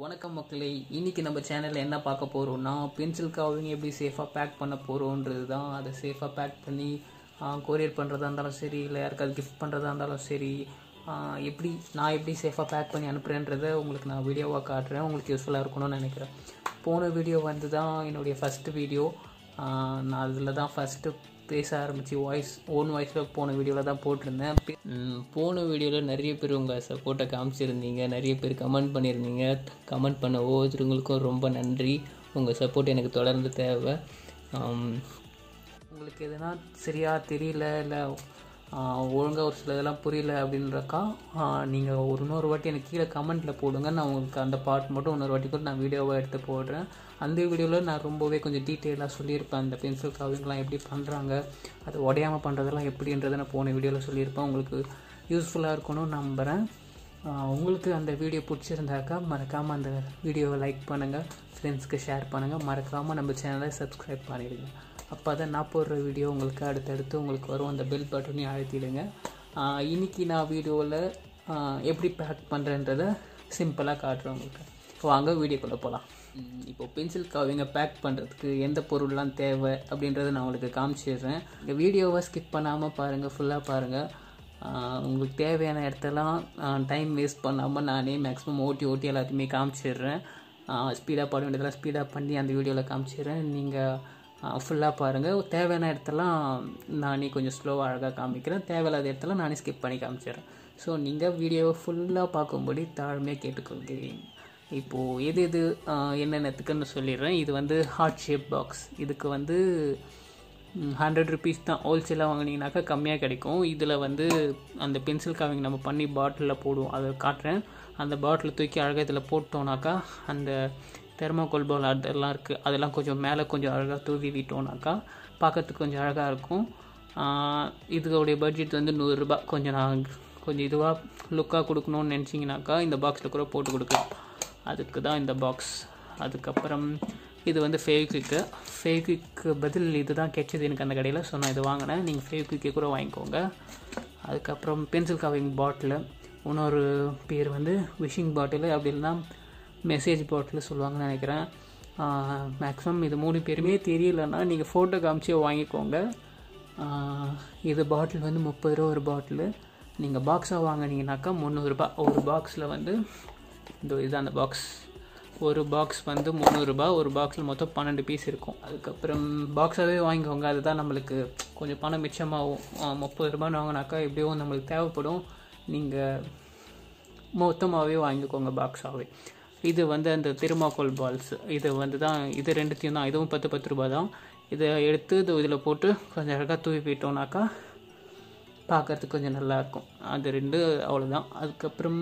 வணக்கம் மக்களே இன்னைக்கு நம்ம சேனலில் என்ன பார்க்க போகிறோம்னா பென்சில் காவிங் எப்படி சேஃபாக பேக் பண்ண போகிறோன்றது தான் அதை சேஃபாக பேக் பண்ணி கொரியர் பண்ணுறதா இருந்தாலும் சரி இல்லை யாருக்காவது கிஃப்ட் பண்ணுறதா இருந்தாலும் சரி ஆ, எப்படி நான் எப்படி சேஃபாக பேக் பண்ணி அனுப்புகிறேன்றதை உங்களுக்கு நான் வீடியோவாக காட்டுறேன் உங்களுக்கு யூஸ்ஃபுல்லாக இருக்கணும்னு நினைக்கிறேன் போன வீடியோ வந்து தான் என்னுடைய ஃபஸ்ட்டு வீடியோ நான் அதில் தான் ஃபஸ்ட்டு பேச ஆரம்பித்து வாய்ஸ் ஓன் வாய்ஸில் போன வீடியோவில் தான் போட்டிருந்தேன் ம், போன வீடியோவில் நிறைய பேர் உங்கள் சப்போர்ட்டை காமிச்சிருந்தீங்க நிறைய பேர் கமெண்ட் பண்ணியிருந்தீங்க கமெண்ட் பண்ண ஒவ்வொருத்தருங்களுக்கும் ரொம்ப நன்றி உங்கள் சப்போர்ட் எனக்கு தொடர்ந்து தேவை ஆம், உங்களுக்கு எதுனா சரியாக தெரியல இல்லை ஒழுங்காக ஒரு சில இதெல்லாம் புரியல அப்படின்றக்கா நீங்கள் ஒரு இன்னொரு வாட்டி எனக்கு கீழே கமெண்ட்டில் போடுங்க நான் உங்களுக்கு அந்த பார்ட் மட்டும் இன்னொரு வாட்டி கூட நான் வீடியோவாக எடுத்து போடுறேன் அந்த வீடியோவில் நான் ரொம்பவே கொஞ்சம் டீட்டெயிலாக சொல்லியிருப்பேன் அந்த பென்சில் காவிங்லாம் எப்படி பண்ணுறாங்க அது உடையாமல் பண்ணுறதெல்லாம் எப்படின்றத நான் போன வீடியோவில் சொல்லியிருப்பேன் உங்களுக்கு யூஸ்ஃபுல்லாக இருக்கணும்னு நம்புகிறேன் ஆஹ் உங்களுக்கு அந்த வீடியோ பிடிச்சிருந்தாக்கா மறக்காமல் அந்த வீடியோவை லைக் பண்ணுங்கள் ஃப்ரெண்ட்ஸ்க்கு ஷேர் பண்ணுங்கள் மறக்காமல் நம்ம சேனலை சப்ஸ்கிரைப் பண்ணிடுங்க அப்போ தான் நான் போடுற வீடியோ உங்களுக்கு அடுத்தடுத்து உங்களுக்கு வரும் அந்த பெல் பட்டனையும் அழுத்திடுங்க ஆஹ் இன்னைக்கு நான் வீடியோவில் எப்படி பேக் பண்ணுறேன்றதை சிம்பிளாக காட்டுறேன் உங்களுக்கு வாங்க வீடியோக்குள்ளே போகலாம் இப்போ பென்சில் காவிங்க பேக் பண்ணுறதுக்கு எந்த பொருள்லாம் தேவை அப்படின்றத நான் உங்களுக்கு காமிச்சிடுறேன் இந்த வீடியோவை ஸ்கிப் பண்ணாமல் பாருங்கள் ஃபுல்லாக பாருங்கள் ஆஹ் உங்களுக்கு தேவையான இடத்தெல்லாம் டைம் வேஸ்ட் பண்ணாமல் நானே மேக்ஸிமம் ஓட்டி ஓட்டி எல்லாத்தையுமே காமிச்சிடுறேன் ஸ்பீடாக பாட வேண்டியதெல்லாம் ஸ்பீடாக பண்ணி அந்த வீடியோவில் காமிச்சிடுறேன் நீங்கள் ஃபுல்லாக பாருங்கள் தேவையான இடத்தெல்லாம் நானே கொஞ்சம் ஸ்லோவாக அழகாக காமிக்கிறேன் தேவையில்லாத இடத்துல நானே ஸ்கிப் பண்ணி காமிச்சிடுறேன் ஸோ நீங்கள் வீடியோவை ஃபுல்லாக பார்க்கும்படி தாழ்மையாக கேட்டுக்கொள்கிறேன் இப்போது எது எது ஆஹ் என்னென்னத்துக்குன்னு சொல்லிடுறேன் இது வந்து ஹார்ட் ஷேப் பாக்ஸ் இதுக்கு வந்து ஹண்ட்ரட் ருபீஸ் தான் ஹோல்சேலாக வாங்கினீங்கனாக்கா கம்மியாக கிடைக்கும் இதில் வந்து அந்த பென்சில் காவிங் நம்ம பண்ணி பாட்டிலில் போடுவோம் அதை காட்டுறேன் அந்த பாட்டில் தூக்கி அழகாக இதில் போட்டோம்னாக்கா அந்த தெர்மாகோல் பவுல் அதெல்லாம் இருக்குது அதெல்லாம் கொஞ்சம் மேலே கொஞ்சம் அழகாக தூவி விட்டோம்னாக்கா பார்க்கறதுக்கு கொஞ்சம் அழகாக இருக்கும் ஆஹ் இதோடைய பட்ஜெட் வந்து நூறுரூபா கொஞ்சம் நான் கொஞ்சம் இதுவாக லுக்காக கொடுக்கணும்னு நினச்சிங்கனாக்கா இந்த பாக்ஸில் கூட போட்டு கொடுக்கலாம் அதுக்கு தான் இந்த பாக்ஸ் அதுக்கப்புறம் இது வந்து ஃபேவிக்விக்கு ஃபேவிக்விக்கு பதில் இது தான் கிடைச்சது எனக்கு அந்த கடையில் ஸோ நான் இது வாங்கினேன் நீங்கள் ஃபேவிக்விக்கே கூட வாங்கிக்கோங்க அதுக்கப்புறம் பென்சில் கவிங் பாட்டில் இன்னொரு பேர் வந்து விஷிங் பாட்டில் அப்படி இல்லைன்னா மெசேஜ் பாட்டில் சொல்லுவாங்கன்னு நினைக்கிறேன் மேக்ஸிமம் இது மூணு பேருமே தெரியலன்னா நீங்கள் ஃபோட்டோ காமிச்சே வாங்கிக்கோங்க ஆஹ் இது பாட்டில் வந்து முப்பது ரூபா ஒரு பாட்டில் நீங்கள் பாக்ஸாக வாங்கினீங்கனாக்கா முந்நூறுரூபா ஒரு பாக்ஸில் வந்து இந்த இது அந்த பாக்ஸ் ஒரு பாக்ஸ் வந்து முந்நூறுரூபா ஒரு பாக்ஸில் மொத்தம் பன்னெண்டு பீஸ் இருக்கும் அதுக்கப்புறம் பாக்ஸாகவே வாங்கிக்கோங்க அதுதான் நம்மளுக்கு கொஞ்சம் பணம் மிச்சமாகும் ஆஹ் முப்பது ரூபான்னு வாங்கினாக்கா எப்படியும் நம்மளுக்கு தேவைப்படும் நீங்கள் மொத்தமாகவே வாங்கிக்கோங்க பாக்ஸாகவே இது வந்து அந்த திருமாக்கோல் பால்ஸ் இது வந்து தான் இது ரெண்டுத்தையும் தான் இதுவும் பத்து பத்து ரூபா தான் இதை எடுத்து இது இதில் போட்டு கொஞ்சம் அழகாக தூவி போயிட்டோம்னாக்கா பார்க்கறதுக்கு கொஞ்சம் நல்லா இருக்கும் அது ரெண்டு அவ்வளோதான் அதுக்கப்புறம்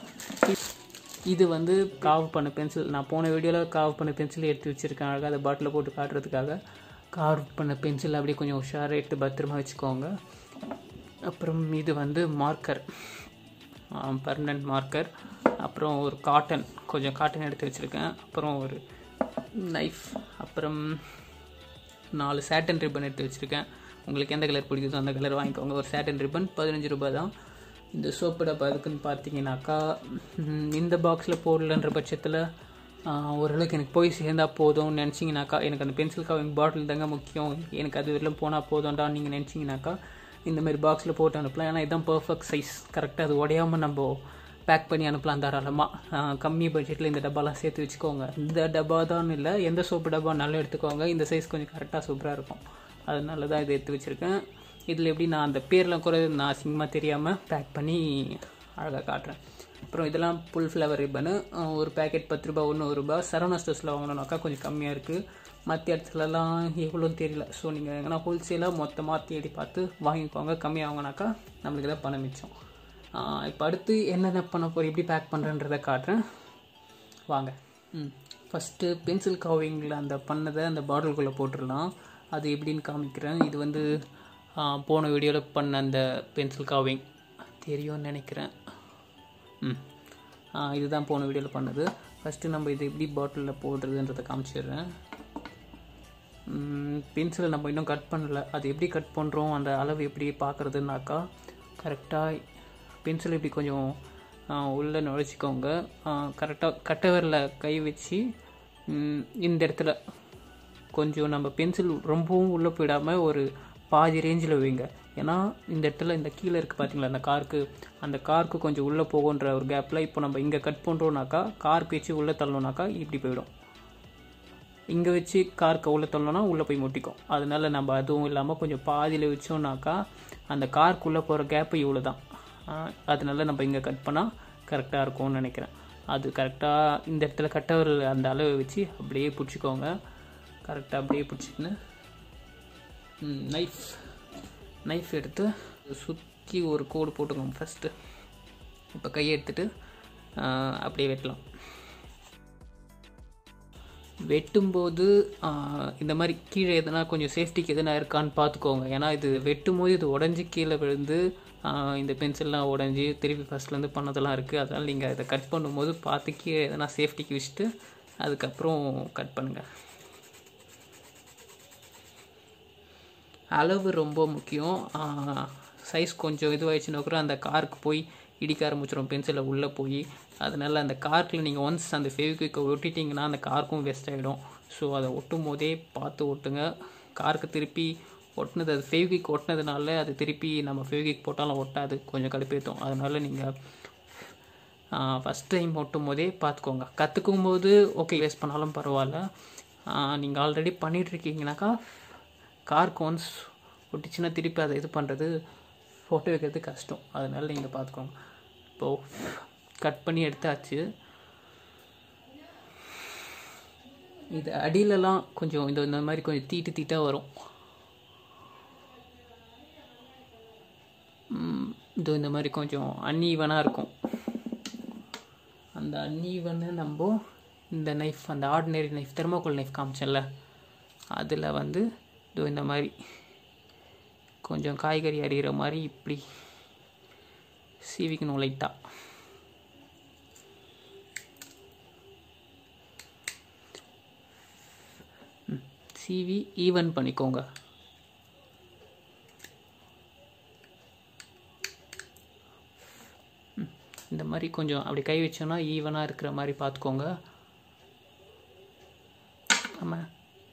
இது வந்து காவ் பண்ண பென்சில் நான் போன வீடியோவில் காவ் பண்ண பென்சில் எடுத்து வச்சுருக்கேன் அழகாக அதை பாட்டில் போட்டு காட்டுறதுக்காக கார்வ் பண்ண பென்சில் அப்படியே கொஞ்சம் உஷாராக எடுத்து பத்திரமா வச்சுக்கோங்க அப்புறம் இது வந்து மார்க்கர் பர்மனன்ட் மார்க்கர் அப்புறம் ஒரு காட்டன் கொஞ்சம் காட்டன் எடுத்து வச்சுருக்கேன் அப்புறம் ஒரு நைஃப் அப்புறம் நாலு சேட்டன் ரிப்பன் எடுத்து வச்சுருக்கேன் உங்களுக்கு எந்த கலர் பிடிக்குதோ அந்த கலர் வாங்கிக்கோங்க ஒரு சேட்டன் ரிப்பன் பதினஞ்சு ரூபாய் தான் இந்த சோப்பு டப்பா எதுக்குன்னு பார்த்தீங்கன்னாக்கா ம், இந்த பாக்ஸில் போடலன்ற பட்சத்தில் ஓரளவுக்கு எனக்கு போய் சேர்ந்தா போதும்னு நினச்சிங்கனாக்கா எனக்கு அந்த பென்சில் கவிங் பாட்டில் தாங்க முக்கியம் எனக்கு அது வரலும் போனால் போதும்டா நீங்கள் நினச்சிங்கனாக்கா இந்த மாதிரி பாக்ஸில் போட்டு அனுப்பலாம் ஏன்னா இதுதான் பர்ஃபெக்ட் சைஸ் கரெக்டாக அது உடையாமல் நம்ம பேக் பண்ணி அனுப்பலாம் தாராளமாக கம்மி பட்ஜெட்டில் இந்த டப்பாலாம் சேர்த்து வச்சுக்கோங்க இந்த டப்பா தான் இல்லை எந்த சோப்பு டப்பா நல்லா எடுத்துக்கோங்க இந்த சைஸ் கொஞ்சம் கரெக்டாக சூப்பராக இருக்கும் அதனால தான் இதை எடுத்து வச்சுருக்கேன் இதில் எப்படி நான் அந்த பேர்லாம் கூட நான் அசிங்கமாக தெரியாமல் பேக் பண்ணி அழகாக காட்டுறேன் அப்புறம் இதெல்லாம் ஃபுல் ஃப்ளவர் ரிப்பனு ஒரு பேக்கெட் பத்து ரூபா ஒன்று ஒரு ரூபா சரவணா ஸ்டோர்ஸில் வாங்கினோம்னாக்கா கொஞ்சம் கம்மியாக இருக்குது மற்ற இடத்துலலாம் எவ்வளோன்னு தெரியல ஸோ நீங்கள் எங்கன்னா ஹோல்சேலாக மொத்தமாக தேடி பார்த்து வாங்கிக்கோங்க கம்மியாக வாங்கினாக்கா நம்மளுக்கு தான் பணம் மிச்சம் இப்போ அடுத்து என்னென்ன பண்ண போகிற எப்படி பேக் பண்ணுறேன்றதை காட்டுறேன் வாங்க ம் ஃபஸ்ட்டு பென்சில் காவிங்கில் அந்த பண்ணதை அந்த பாட்டிலுக்குள்ளே போட்டுடலாம் அது எப்படின்னு காமிக்கிறேன் இது வந்து ஆ, போன வீடியோவில் பண்ண அந்த பென்சில் காவிங் தெரியும்னு நினைக்கிறேன் ம் ஆ, இதுதான் போன வீடியோவில் பண்ணது ஃபஸ்ட்டு நம்ம இது எப்படி பாட்டிலில் போடுறதுன்றதை காமிச்சிடுறேன் பென்சிலை நம்ம இன்னும் கட் பண்ணல அது எப்படி கட் பண்ணுறோம் அந்த அளவு எப்படி பார்க்குறதுனாக்கா கரெக்டாக பென்சில் இப்படி கொஞ்சம் உள்ளே நுழைச்சிக்கோங்க கரெக்டாக கட்டவரில் கை வச்சு ம், இந்த இடத்துல கொஞ்சம் நம்ம பென்சில் ரொம்பவும் உள்ளே போயிடாமல் ஒரு பாதி ரேஞ்சில் வைங்க ஏன்னா இந்த இடத்துல இந்த கீழே இருக்குது பார்த்தீங்களா அந்த காருக்கு அந்த காருக்கு கொஞ்சம் உள்ளே போகுன்ற ஒரு கேப்பில் இப்போ நம்ம இங்கே கட் பண்ணுறோம்னாக்கா கார்க்கு வச்சு உள்ளே தள்ளணும்னாக்கா இப்படி போயிடும் இங்கே வச்சு கார்க்கு உள்ளே தள்ளணும்னா உள்ளே போய் முட்டிக்கும் அதனால நம்ம அதுவும் இல்லாமல் கொஞ்சம் பாதியில் வச்சோம்னாக்கா அந்த கார்க்குள்ளே போகிற கேப்பு இவ்வளோ தான் அதனால நம்ம இங்கே கட் பண்ணால் கரெக்டாக இருக்கும்னு நினைக்கிறேன் அது கரெக்டாக இந்த இடத்துல கட்டவர் அந்த அளவை வச்சு அப்படியே பிடிச்சிக்கோங்க கரெக்டாக அப்படியே பிடிச்சிக்கின்னு நைஃப் நைஃப் எடுத்து சுற்றி ஒரு கோடு போட்டுக்கோங்க ஃபஸ்ட்டு இப்போ கையை எடுத்துட்டு ஆ, அப்படியே வெட்டலாம் வெட்டும்போது ஆ, இந்த மாதிரி கீழே எதனா கொஞ்சம் சேஃப்டிக்கு எதனா இருக்கான்னு பார்த்துக்கோங்க ஏன்னா இது வெட்டும் போது இது உடஞ்சி கீழே விழுந்து ஆ, இந்த பென்சில்லாம் உடஞ்சி திருப்பி ஃபஸ்ட்லேருந்து பண்ணதெல்லாம் இருக்குது அதனால் நீங்கள் இதை கட் பண்ணும்போது பார்த்து கீழே எதனா சேஃப்டிக்கு வச்சுட்டு அதுக்கப்புறம் கட் பண்ணுங்கள் அளவு ரொம்ப முக்கியம் சைஸ் கொஞ்சம் இதுவாகிடுச்சுன்னா கூட அந்த காருக்கு போய் இடிக்க ஆரம்பிச்சிடும் பென்சிலில் உள்ளே போய் அதனால் அந்த கார்க்கில் நீங்கள் ஒன்ஸ் அந்த ஃபெவிக்விக்கை ஒட்டிட்டிங்கன்னா அந்த காருக்கும் வேஸ்ட் ஆகிடும் ஸோ அதை ஒட்டும் போதே பார்த்து ஒட்டுங்க காருக்கு திருப்பி ஒட்டினது அது ஃபெவிக்விக் ஒட்டினதுனால அது திருப்பி நம்ம ஃபெவிக்விக் போட்டாலும் ஒட்டாது கொஞ்சம் கடுப்பேற்றும் அதனால் நீங்கள் ஃபஸ்ட் டைம் ஒட்டும் போதே பார்த்துக்கோங்க கற்றுக்கும் போது ஓகே வேஸ்ட் பண்ணாலும் பரவாயில்ல நீங்கள் ஆல்ரெடி பண்ணிகிட்ருக்கீங்கனாக்கா கார்க்கு ஒன்ஸ் ஒட்டிச்சுன்னா திருப்பி அதை இது பண்ணுறது ஃபோட்டோ வைக்கிறது கஷ்டம் அதனால நீங்கள் பார்த்துக்கோங்க இப்போது கட் பண்ணி எடுத்தாச்சு இது அடியிலலாம் கொஞ்சம் இந்த இந்த மாதிரி கொஞ்சம் தீட்டு தீட்டாக வரும் ம், இது இந்த மாதிரி கொஞ்சம் அன்ஈவனாக இருக்கும் அந்த அன்ஈவனை நம்ம இந்த நைஃப் அந்த ஆர்டினரி நைஃப் தெர்மோகோல் நைஃப் காமிச்சேன்ல அதில் வந்து இதோ இந்த மாதிரி கொஞ்சம் காய்கறி அரிகிற மாதிரி இப்படி சீவிக்கணும் லைட்டாக சீவி ஈவன் பண்ணிக்கோங்க ம், இந்த மாதிரி கொஞ்சம் அப்படி கை வச்சோன்னா ஈவனாக இருக்கிற மாதிரி பார்த்துக்கோங்க ஆமாம்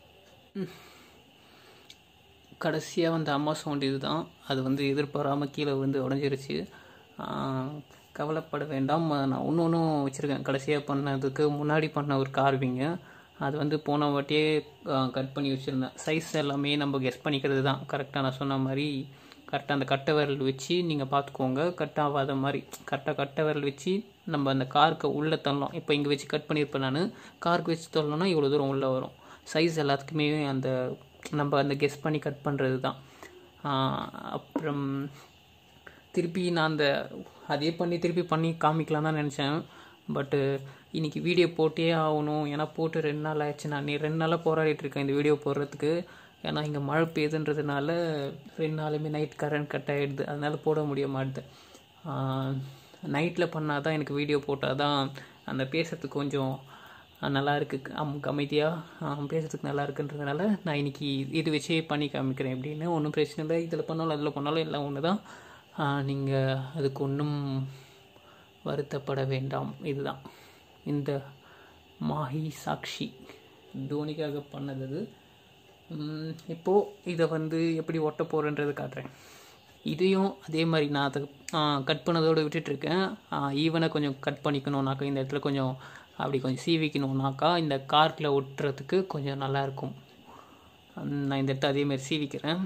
கடைசியாக வந்த அம்மா சவுண்ட் இதுதான் அது வந்து எதிர்பாராமல் கீழே விழுந்து உடஞ்சிருச்சு ஆஹ், கவலைப்பட வேண்டாம் நான் ஒன்று ஒன்றும் வச்சுருக்கேன் கடைசியாக பண்ணதுக்கு முன்னாடி பண்ண ஒரு கார்விங்க அது வந்து போன வாட்டியே கட் பண்ணி வச்சுருந்தேன் சைஸ் எல்லாமே நம்ம கெஸ் பண்ணிக்கிறது தான் கரெக்டாக நான் சொன்ன மாதிரி கரெக்டாக அந்த கட்டை விரல் வச்சு நீங்கள் பார்த்துக்கோங்க கட் ஆகாத மாதிரி கரெக்டாக கட்டை விரல் வச்சு நம்ம அந்த காருக்கு உள்ளே தள்ளலாம் இப்போ இங்கே வச்சு கட் பண்ணியிருப்பேன் நான் காருக்கு வச்சு தள்ளணும்னா இவ்வளோ தூரம் உள்ளே வரும் சைஸ் எல்லாத்துக்குமே அந்த நம்ம அந்த கெஸ் பண்ணி கட் பண்ணுறது தான் ஆஹ் அப்புறம் திருப்பி நான் அந்த அதே பண்ணி திருப்பி பண்ணி காமிக்கலாம் தான் நினச்சேன் பட்டு இன்னைக்கு வீடியோ போட்டே ஆகணும் ஏன்னா போட்டு ரெண்டு நாள் ஆயிடுச்சு நான் நீ ரெண்டு நாளாக போராடிட்டு இருக்கேன் இந்த வீடியோ போடுறதுக்கு ஏன்னா இங்கே மழை பெய்யுதுன்றதுனால ரெண்டு நாளுமே நைட் கரண்ட் கட் ஆகிடுது அதனால போட முடிய மாட்டுது நைட்டில் பண்ணால் தான் எனக்கு வீடியோ போட்டால் தான் அந்த பேசுறதுக்கு கொஞ்சம் நல்லா இருக்கு அம் அமைதியாக பேசுறதுக்கு நல்லா இருக்குன்றதுனால நான் இன்னைக்கு இது வச்சே பண்ணி காமிக்கிறேன் எப்படின்னு ஒன்றும் பிரச்சனை இல்லை இதில் பண்ணாலும் அதில் பண்ணாலும் எல்லாம் ஒன்று தான் நீங்கள் அதுக்கு ஒன்றும் வருத்தப்பட வேண்டாம் இதுதான் இந்த மாஹி சாக்ஷி தோனிக்காக பண்ணது அது உம், இப்போ இதை வந்து எப்படி ஒட்ட போகிறேன்றது காட்டுறேன் இதையும் அதே மாதிரி நான் அதை கட் பண்ணதோடு விட்டுட்ருக்கேன் ஈவனை கொஞ்சம் கட் பண்ணிக்கணும்னாக்கா இந்த இடத்துல கொஞ்சம் அப்படி கொஞ்சம் சீவிக்கணும்னாக்கா இந்த கார்க்கில் ஒட்டுறதுக்கு கொஞ்சம் நல்லாயிருக்கும் நான் இந்த இடத்த அதேமாதிரி சீவிக்கிறேன்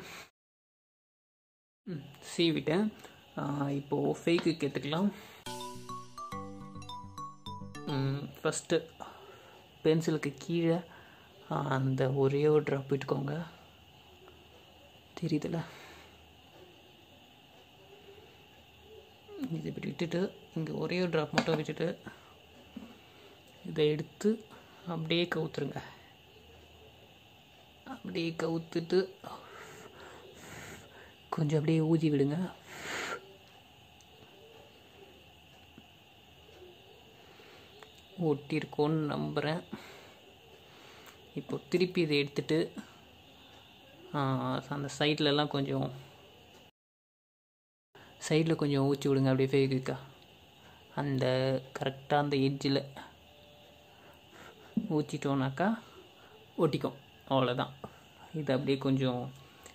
ம், சீவிட்டேன் இப்போது ஃபேக்கு எடுத்துக்கலாம் ஃபஸ்ட்டு பென்சிலுக்கு கீழே ஆ, அந்த ஒரே ஒரு ட்ராப் விட்டுக்கோங்க தெரியுதுல இது இப்படி விட்டுட்டு இங்கே ஒரே ஒரு ட்ராப் மட்டும் விட்டுட்டு இதை எடுத்து அப்படியே கவுத்துருங்க அப்படியே கவுத்துட்டு கொஞ்சம் அப்படியே ஊதி விடுங்க ஒட்டியிருக்கோன்னு நம்புகிறேன் இப்போ திருப்பி இதை எடுத்துட்டு ஆ, அந்த சைட்லலாம் கொஞ்சம் சைடில் கொஞ்சம் ஊற்றி விடுங்க அப்படியே ஃபேவிக்கா அந்த கரெக்டாக அந்த எட்ஜில் ஊற்றிட்டோன்னாக்கா ஒட்டிக்கும் அவ்வளோதான் இது அப்படியே கொஞ்சம்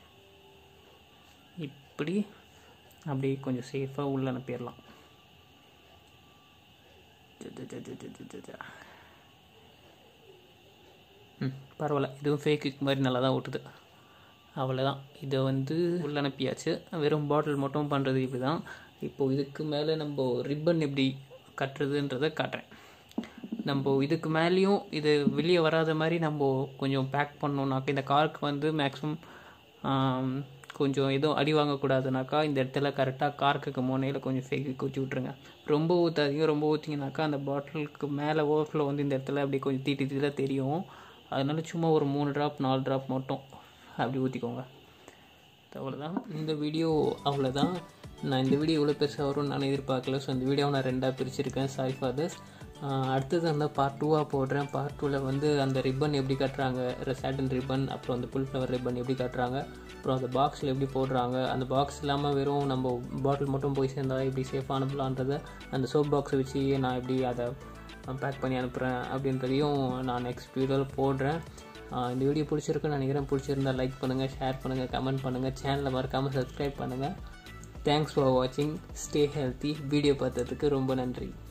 இப்படி அப்படியே கொஞ்சம் சேஃபாக உள்ள அனுப்பிடலாம் ம் பரவாயில்ல இதுவும் ஃபேக் மாதிரி நல்லா தான் ஓட்டுது அவ்வளோதான் இதை வந்து உள்ள அனுப்பியாச்சு வெறும் பாட்டில் மட்டும் பண்ணுறது இப்படி தான் இப்போது இதுக்கு மேலே நம்ம ரிப்பன் எப்படி கட்டுறதுன்றதை காட்டுறேன் நம்ம இதுக்கு மேலேயும் இது வெளியே வராத மாதிரி நம்ம கொஞ்சம் பேக் பண்ணோம்னாக்கா இந்த காருக்கு வந்து மேக்ஸிமம் கொஞ்சம் எதுவும் அடி வாங்கக்கூடாதுனாக்கா இந்த இடத்துல கரெக்டாக கார்க்குக்கு முனையில் கொஞ்சம் ஃபேக்கி குச்சி விட்ருங்க ரொம்ப ஊற்றாதீங்க ரொம்ப ஊற்றிங்கனாக்கா அந்த பாட்டிலுக்கு மேலே ஓவர்ஃப்ளோ வந்து இந்த இடத்துல அப்படி கொஞ்சம் தீட்டி தீட்டாக தெரியும் அதனால சும்மா ஒரு மூணு ட்ராப் நாலு ட்ராப் மட்டும் அப்படி ஊற்றிக்கோங்க அவ்வளோதான் இந்த வீடியோ அவ்வளோதான் நான் இந்த வீடியோ இவ்வளோ பெருசாக வரும்னு நான் எதிர்பார்க்கல ஸோ இந்த வீடியோவை நான் ரெண்டாக பிரிச்சிருக்கேன் சாரி ஃபார் திஸ் அடுத்தது அந்த பார்ட் டூவாக போடுறேன் பார்ட் டூவில் வந்து அந்த ரிப்பன் எப்படி கட்டுறாங்க சாட்டன் ரிப்பன் அப்புறம் அந்த புல் ஃப்ளவர் ரிப்பன் எப்படி கட்டுறாங்க அப்புறம் அந்த பாக்ஸில் எப்படி போடுறாங்க அந்த பாக்ஸ் இல்லாமல் வெறும் நம்ம பாட்டில் மட்டும் போய் சேர்ந்தா எப்படி சேஃபாக அனுப்பலான்றதை அந்த சோப் பாக்ஸை வச்சு நான் எப்படி அதை பேக் பண்ணி அனுப்புகிறேன் அப்படின்றதையும் நான் நெக்ஸ்ட் வீடியோவில் போடுறேன் இந்த வீடியோ பிடிச்சிருக்குன்னு நினைக்கிறேன் பிடிச்சிருந்தா லைக் பண்ணுங்கள் ஷேர் பண்ணுங்கள் கமெண்ட் பண்ணுங்கள் சேனலை மறக்காமல் சப்ஸ்கிரைப் பண்ணுங்கள் தேங்க்ஸ் ஃபார் வாட்சிங் ஸ்டே ஹெல்த்தி வீடியோ பார்த்ததுக்கு ரொம்ப நன்றி